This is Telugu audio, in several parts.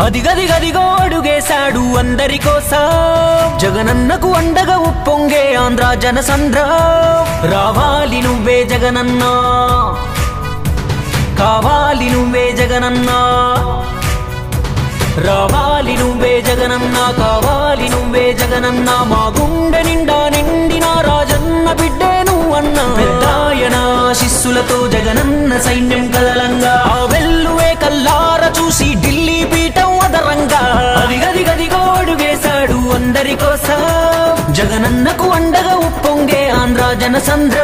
అదిగదిగదిగో అడుగేశాడు అందరి కోసం జగనన్నకు అండగా ఉప్పొంగే ఆంధ్ర జనసంద్ర రావాలి నువ్వే జగనన్నా కావాలి నువ్వే జగనన్నా రావాలి నువ్వే జగనన్నా కావాలి నువ్వే జగనన్నా మా గుండె నిండా నిండిన రాజన్న బిడ్డే నువ్వన్నా పెద్దాయన శిస్సులతో జగనన్న సైన్యం కదలంగా ఆ వెల్లువే కల్లార చూసి ఢిల్లీ పీఠం అదరంగా అదిగదిగదిగో అడుగేశాడు అందరి కోసం జగనన్నకు అండగా ఉప్పొంగే ఆంధ్ర జనసంద్ర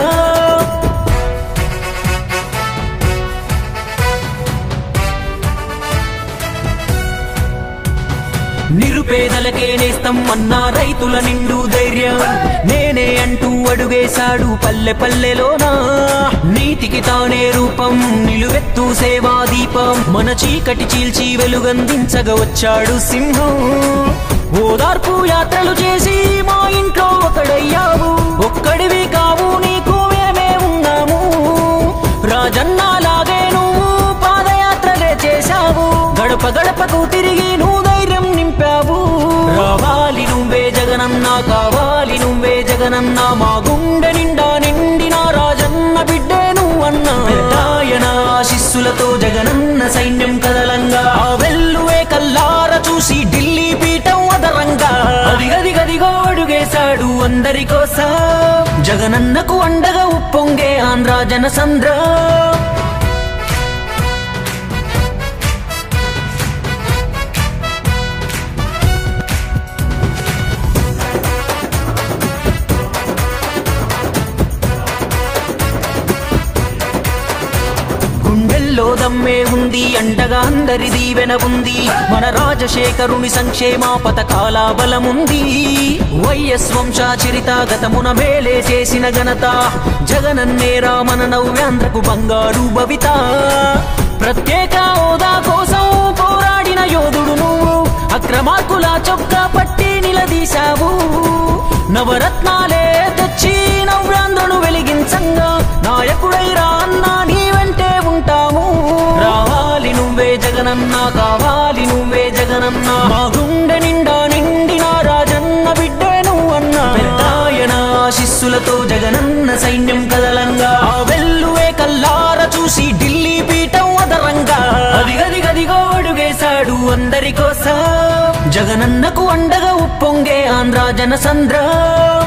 నిరుపేదలకే నేస్తం అన్నా రైతుల నిండు ధైర్యం నేనే అంటూ అడుగేశాడు పల్లె పల్లెలోనా నీతికి తానే రూపం నిలువెత్తు సేవా దీపం మన చీకటి చీల్చి వెలుగందించగా వచ్చాడు సింహం ఓదార్పు యాత్రలు చేసి మా ఇంట్లో ఒకడయ్యావు ఒక్కడివి కావు నీకు మేమే ఉన్నాము రాజన్న లాగే నువ్వు పాదయాత్రలే చేశావు గడప గడపకు తిరిగి నువ్వు ధైర్యం నింపావు రావాలి నువ్వే జగనన్నా కావాలి నువ్వే జగనన్నా మా గుండె నిండా నిండిన రాజన్న బిడ్డే నువ్వన్నా పెద్దాయన శిస్సులతో జగనన్న సైన్యం కదలంగా ఆ వెల్లువే కల్లార చూసి ఢిల్లీ పీఠం అదరంగా అదిగదిగదిగో అడుగేశాడు అందరి కోసం జగనన్నకు అండగా ఉప్పొంగే ఆంధ్ర జనసంద్ర గుండెల్లో దమ్మే ఉంది అండగా అందరి దీవెన ఉంది మన రాజశేఖరుని సంక్షేమ పథకాల బలముంది వైఎస్ వంశాచరిత గతమున మేలే చేసిన ఘనత జగనన్నే రామన నవ్యాంధ్రకు బంగారు భవిత ప్రత్యేక హోదా కోసం పోరాడిన యోధుడు నువ్వు అక్రమార్కుల చొక్కా పట్టి నిలదీశావు నవరత్నాలే తెచ్చి నవ్యాంధ్రను వెలిగించంగా నాయకుడై రా అన్నా నీ వెంటే ఉంటాము రావాలి నువ్వే జగనన్నా కావాలి నువ్వే జగనన్నా మా గుండె నిండా నిండిన రాజన్న బిడ్డే నువ్వన్నా పెద్దాయన శిస్సులతో జగనన్న సైన్యం కదలంగా ఆ వెల్లువే కల్లార చూసి ఢిల్లీ పీఠం అదరంగా అదిగదిగదిగో అడుగేశాడు అందరి కోసం జగనన్నకు అండగా ఉప్పొంగే ఆంధ్ర జనసంద్ర